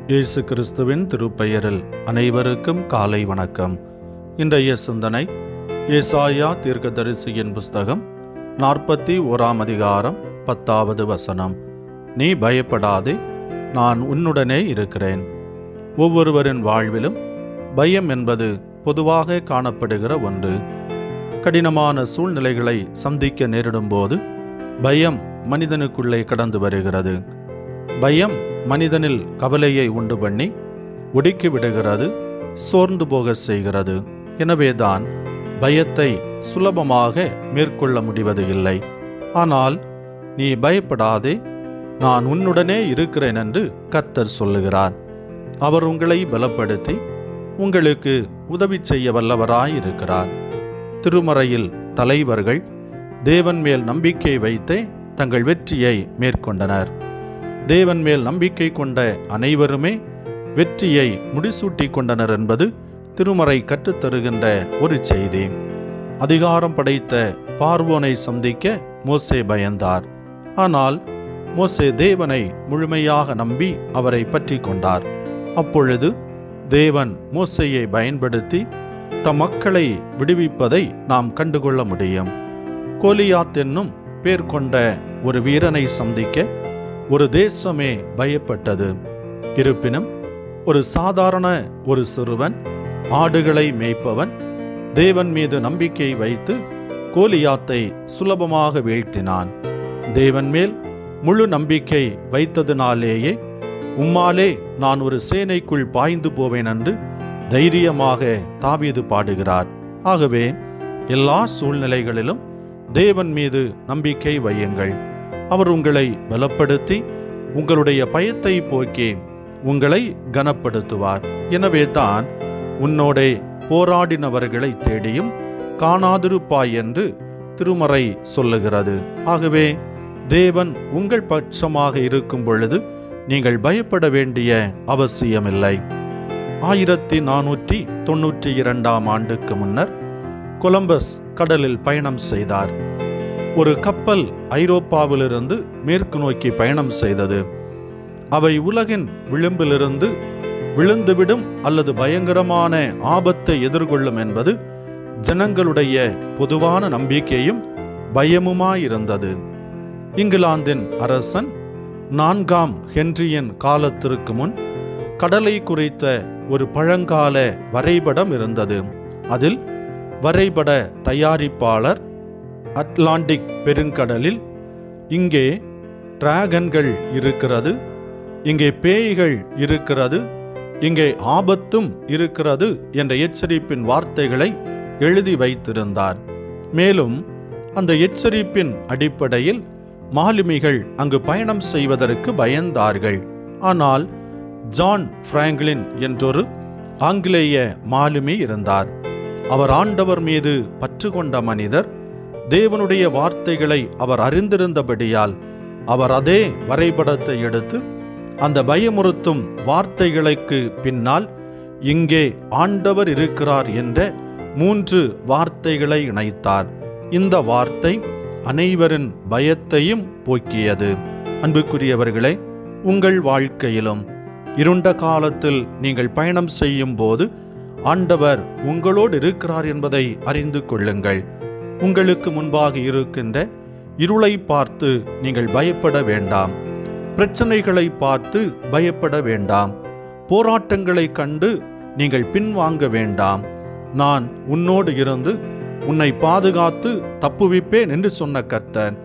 இயேசு கிறிஸ்துவின் திருப்பெயரில் அனைவருக்கும் காலை வணக்கம் இன்றைய சிந்தனை ஏசாயா தீர்க்கதரிசியின் புஸ்தகம் நாற்பத்தி ஓராம் அதிகாரம் பத்தாவது வசனம் நீ பயப்படாதே நான் உன்னுடனே இருக்கிறேன் ஒவ்வொருவரின் வாழ்விலும் பயம் என்பது பொதுவாக காணப்படுகிற ஒன்று கடினமான சூழ்நிலைகளை சந்திக்க நேரிடும்போது பயம் மனிதனுக்குள்ளே கடந்து வருகிறது பயம் மனிதனில் கவலையை உண்டு பண்ணி ஒடுக்கி விடுகிறது சோர்ந்து போக செய்கிறது எனவேதான் பயத்தை சுலபமாக மேற்கொள்ள முடிவது இல்லை ஆனால் நீ பயப்படாதே நான் உன்னுடனே இருக்கிறேன் என்று கர்த்தர் சொல்லுகிறார் அவர் உங்களை பலப்படுத்தி உங்களுக்கு உதவி செய்ய வல்லவராயிருக்கிறார் திருமறையில் தலைவர்கள் தேவன் மேல் நம்பிக்கை வைத்தே தங்கள் வெற்றியை மேற்கொண்டனர் தேவன் மேல் நம்பிக்கை கொண்ட அனைவருமே வெற்றியை முடிசூட்டி கொண்டனர் என்பது திருமறை கற்றுத்தருகின்ற ஒரு செய்தி அதிகாரம் படைத்த பார்வோனை சந்திக்க மோசே பயந்தார் ஆனால் மோசே தேவனை முழுமையாக நம்பி அவரை பற்றி கொண்டார் அப்பொழுது தேவன் மோசையை பயன்படுத்தி தம் மக்களை விடுவிப்பதை நாம் கண்டுகொள்ள முடியும் கோலியாத் என்னும் பேர் கொண்ட ஒரு வீரனை சந்திக்க ஒரு தேசமே பயப்பட்டது இருப்பினும் ஒரு சாதாரண ஒரு சிறுவன் ஆடுகளை மேய்ப்பவன் தேவன் மீது நம்பிக்கை வைத்து கோலியாத்தை சுலபமாக வீழ்த்தினான் தேவன் மேல் முழு நம்பிக்கை வைத்ததினாலேயே உம்மாலே நான் ஒரு சேனைக்குள் பாய்ந்து போவேன் என்று தைரியமாக தாவீது பாடுகிறார் ஆகவே எல்லா சூழ்நிலைகளிலும் தேவன் மீது நம்பிக்கை வையுங்கள் அவர் உங்களை பலப்படுத்தி உங்களுடைய பயத்தை போக்கி உங்களை கனப்படுத்துவார் எனவே தான் உன்னோடே போராடினவர்களை தேடியும் காணாதிருப்பாய் என்று திருமறை சொல்லுகிறது ஆகவே தேவன் உங்கள் பட்சமாக இருக்கும் பொழுது நீங்கள் பயப்பட வேண்டிய அவசியமில்லை ஆயிரத்தி நானூற்றி தொன்னூற்றி இரண்டாம் ஆண்டுக்கு முன்னர் கொலம்பஸ் கடலில் பயணம் செய்தார் ஒரு கப்பல் ஐரோப்பாவிலிருந்து மேற்கு நோக்கி பயணம் செய்தது அவை உலகின் விளிம்பிலிருந்து விழுந்துவிடும் அல்லது பயங்கரமான ஆபத்தை எதிர்கொள்ளும் என்பது ஜனங்களுடைய பொதுவான நம்பிக்கையும் பயமுமாயிருந்தது இங்கிலாந்தின் அரசன் நான்காம் ஹென்ரியின் காலத்திற்கு முன் கடலை குறித்த ஒரு பழங்கால வரைபடம் இருந்தது அதில் வரைபட தயாரிப்பாளர் அட்லாண்டிக் பெருங்கடலில் இங்கே டிராகன்கள் இருக்கிறது இங்கே பேய்கள் இருக்கிறது இங்கே ஆபத்தும் இருக்கிறது என்ற எச்சரிப்பின் வார்த்தைகளை எழுதி வைத்திருந்தார் மேலும் அந்த எச்சரிப்பின் அடிப்படையில் மாலுமிகள் அங்கு பயணம் செய்வதற்கு பயந்தார்கள் ஆனால் ஜான் பிராங்க்லின் என்றொரு ஆங்கிலேய மாலுமி இருந்தார் அவர் ஆண்டவர் மீது பற்று கொண்ட மனிதர் தேவனுடைய வார்த்தைகளை அவர் அறிந்திருந்தபடியால் அவர் அதே வரைபடத்தை எடுத்து அந்த பயமுறுத்தும் வார்த்தைகளுக்கு பின்னால் இங்கே ஆண்டவர் இருக்கிறார் என்ற மூன்று வார்த்தைகளை இணைத்தார் இந்த வார்த்தை அனைவரின் பயத்தையும் போக்கியது அன்புக்குரியவர்களே உங்கள் வாழ்க்கையிலும் இருண்ட காலத்தில் நீங்கள் பயணம் செய்யும் போது ஆண்டவர் உங்களோடு இருக்கிறார் என்பதை அறிந்து கொள்ளுங்கள் உங்களுக்கு முன்பாக இருக்கின்ற இருளை பார்த்து நீங்கள் பயப்பட வேண்டாம் பிரச்சனைகளை பார்த்து பயப்பட வேண்டாம் போராட்டங்களை கண்டு நீங்கள் பின்வாங்க வேண்டாம் நான் உன்னோடு இருந்து உன்னை பாதுகாத்து தப்புவிப்பேன் என்று சொன்ன கர்த்தர்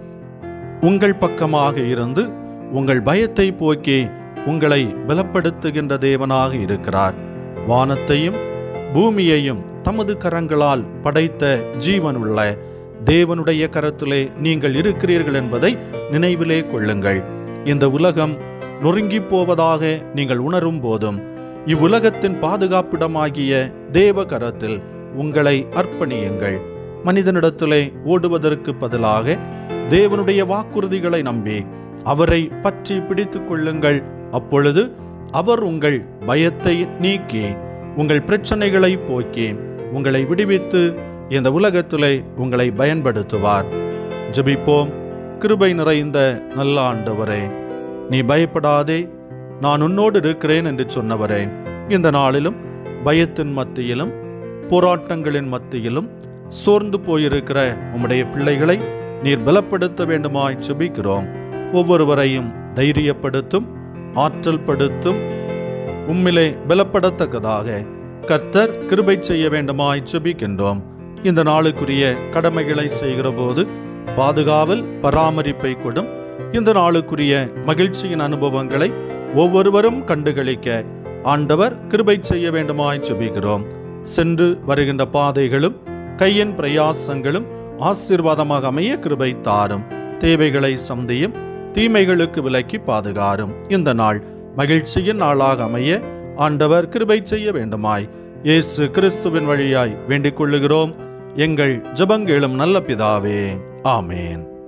உங்கள் பக்கமாக இருந்து உங்கள் பயத்தை போக்கி உங்களை பலப்படுத்துகின்ற தேவனாக இருக்கிறார் வானத்தையும் பூமியையும் தமது கரங்களால் படைத்த ஜீவனுள்ள தேவனுடைய கரத்திலே நீங்கள் இருக்கிறீர்கள் என்பதை நினைவிலே கொள்ளுங்கள் இந்த உலகம் நொறுங்கி போவதாக நீங்கள் உணரும் போதும் இவ்வுலகத்தின் பாதுகாப்பிடமாகிய தேவ கரத்தில் உங்களை அர்ப்பணியுங்கள் மனிதனிடத்திலே ஓடுவதற்கு பதிலாக தேவனுடைய வாக்குறுதிகளை நம்பி அவரை பற்றி பிடித்துக் கொள்ளுங்கள் அப்பொழுது அவர் உங்கள் பயத்தை நீக்கி உங்கள் பிரச்சனைகளை போக்கி உங்களை விடுவித்து இந்த உலகத்திலே உங்களை பயன்படுத்துவார் ஜெபிப்போம் கிருபை நிறைந்த நல்ல ஆண்டவரே நீ பயப்படாதே நான் உன்னோடு இருக்கிறேன் என்று சொன்னவரே இந்த நாளிலும் பயத்தின் மத்தியிலும் போராட்டங்களின் மத்தியிலும் சோர்ந்து போயிருக்கிற உம்முடைய பிள்ளைகளை நீர் பலப்படுத்த வேண்டுமாய் சுபிக்கிறோம் ஒவ்வொருவரையும் தைரியப்படுத்தும் ஆற்றல் படுத்தும் உம்மிலே பலப்படத்தக்கதாக கர்த்தர் கிருபை செய்ய வேண்டுமாய் சுபிக்கின்றோம் இந்த நாளுக்குரிய கடமைகளை செய்கிற போது பாதுகாவல் பராமரிப்பை கொடும் இந்த நாளுக்குரிய மகிழ்ச்சியின் அனுபவங்களை ஒவ்வொருவரும் கண்டுகளிக்க ஆண்டவர் கிருபை செய்ய வேண்டுமாய் சுபிக்கிறோம் சென்று வருகின்ற பாதைகளும் கையின் பிரயாசங்களும் ஆசீர்வாதமாக அமைய கிருபை தாரும் தேவைகளை சந்தியும் தீமைகளுக்கு விலக்கி பாதுகாரும் இந்த நாள் மகிழ்ச்சியின் நாளாக அமைய ஆண்டவர் கிருபை செய்ய வேண்டுமாய் இயேசு கிறிஸ்துவின் வழியாய் வேண்டிக் கொள்ளுகிறோம் எங்கள் ஜெபங்கேளும் நல்ல பிதாவே ஆமேன்